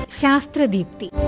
ശാസ്ത്രദീപ്തി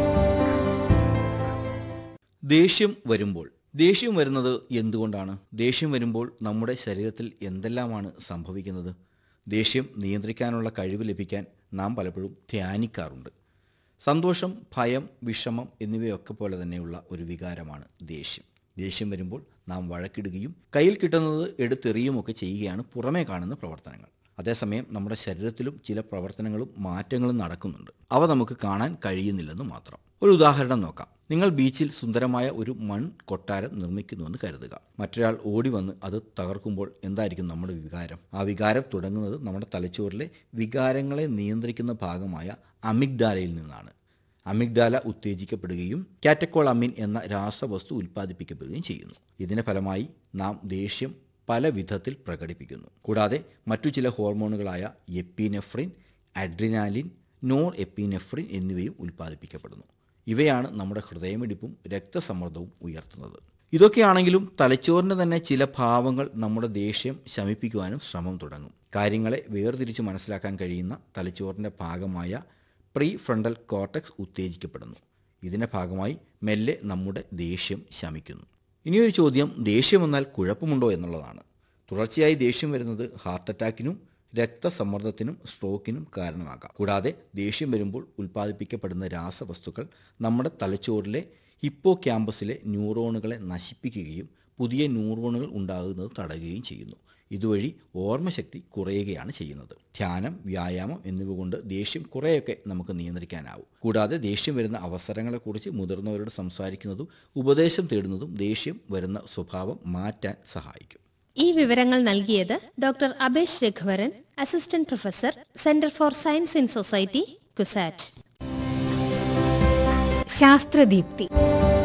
ദേഷ്യം വരുമ്പോൾ ദേഷ്യം വരുന്നത് എന്തുകൊണ്ടാണ് ദേഷ്യം വരുമ്പോൾ നമ്മുടെ ശരീരത്തിൽ എന്തെല്ലാമാണ് സംഭവിക്കുന്നത് ദേഷ്യം നിയന്ത്രിക്കാനുള്ള കഴിവ് ലഭിക്കാൻ നാം പലപ്പോഴും ധ്യാനിക്കാറുണ്ട് സന്തോഷം ഭയം വിഷമം എന്നിവയൊക്കെ പോലെ തന്നെയുള്ള ഒരു വികാരമാണ് ദേഷ്യം ദേഷ്യം വരുമ്പോൾ നാം വഴക്കിടുകയും കയ്യിൽ കിട്ടുന്നത് എടുത്തെറിയുമൊക്കെ ചെയ്യുകയാണ് പുറമേ കാണുന്ന പ്രവർത്തനങ്ങൾ അതേസമയം നമ്മുടെ ശരീരത്തിലും ചില പ്രവർത്തനങ്ങളും മാറ്റങ്ങളും നടക്കുന്നുണ്ട് അവ നമുക്ക് കാണാൻ കഴിയുന്നില്ലെന്ന് മാത്രം ഒരു ഉദാഹരണം നോക്കാം നിങ്ങൾ ബീച്ചിൽ സുന്ദരമായ ഒരു മൺ കൊട്ടാരം നിർമ്മിക്കുന്നുവെന്ന് കരുതുക മറ്റൊരാൾ ഓടി വന്ന് അത് തകർക്കുമ്പോൾ എന്തായിരിക്കും നമ്മുടെ വികാരം ആ വികാരം തുടങ്ങുന്നത് നമ്മുടെ തലച്ചോറിലെ വികാരങ്ങളെ നിയന്ത്രിക്കുന്ന ഭാഗമായ അമിഗ്ഡാലയിൽ നിന്നാണ് അമിഗ്ഡാല ഉത്തേജിക്കപ്പെടുകയും കാറ്റക്കോൾ അമീൻ എന്ന രാസവസ്തു ഉൽപ്പാദിപ്പിക്കപ്പെടുകയും ചെയ്യുന്നു ഇതിന്റെ ഫലമായി നാം ദേഷ്യം പല വിധത്തിൽ പ്രകടിപ്പിക്കുന്നു കൂടാതെ മറ്റു ചില ഹോർമോണുകളായ എപ്പിനെഫ്രിൻ അഡ്രിനാലിൻ നോർ എപ്പിനെഫ്രിൻ എന്നിവയും ഉൽപ്പാദിപ്പിക്കപ്പെടുന്നു ഇവയാണ് നമ്മുടെ ഹൃദയമിടിപ്പും രക്തസമ്മർദ്ദവും ഉയർത്തുന്നത് ഇതൊക്കെയാണെങ്കിലും തലച്ചോറിൻ്റെ തന്നെ ചില ഭാവങ്ങൾ നമ്മുടെ ദേഷ്യം ശമിപ്പിക്കുവാനും ശ്രമം തുടങ്ങും കാര്യങ്ങളെ വേർതിരിച്ച് മനസ്സിലാക്കാൻ കഴിയുന്ന തലച്ചോറിൻ്റെ ഭാഗമായ പ്രീ ഫ്രണ്ടൽ കോർട്ടക്സ് ഉത്തേജിക്കപ്പെടുന്നു ഇതിൻ്റെ ഭാഗമായി മെല്ലെ നമ്മുടെ ദേഷ്യം ശമിക്കുന്നു ഇനിയൊരു ചോദ്യം ദേഷ്യം വന്നാൽ കുഴപ്പമുണ്ടോ എന്നുള്ളതാണ് തുടർച്ചയായി ദേഷ്യം വരുന്നത് ഹാർട്ട് അറ്റാക്കിനും രക്തസമ്മർദ്ദത്തിനും സ്ട്രോക്കിനും കാരണമാകാം കൂടാതെ ദേഷ്യം വരുമ്പോൾ ഉൽപ്പാദിപ്പിക്കപ്പെടുന്ന രാസവസ്തുക്കൾ നമ്മുടെ തലച്ചോറിലെ ഹിപ്പോ ക്യാമ്പസിലെ ന്യൂറോണുകളെ നശിപ്പിക്കുകയും പുതിയ ന്യൂറോണുകൾ ഉണ്ടാകുന്നത് തടയുകയും ചെയ്യുന്നു ഇതുവഴി ഓർമ്മശക്തി കുറയുകയാണ് ചെയ്യുന്നത് ധ്യാനം വ്യായാമം എന്നിവ കൊണ്ട് ദേഷ്യം കുറേയൊക്കെ നമുക്ക് നിയന്ത്രിക്കാനാവും കൂടാതെ ദേഷ്യം വരുന്ന അവസരങ്ങളെക്കുറിച്ച് മുതിർന്നവരോട് സംസാരിക്കുന്നതും ഉപദേശം തേടുന്നതും ദേഷ്യം വരുന്ന സ്വഭാവം മാറ്റാൻ സഹായിക്കും ഈ വിവരങ്ങൾ നൽകിയത് doctor Abesh Raghuvaran assistant professor centre for science in society CUSAT ശാസ്ത്രദീപ്തി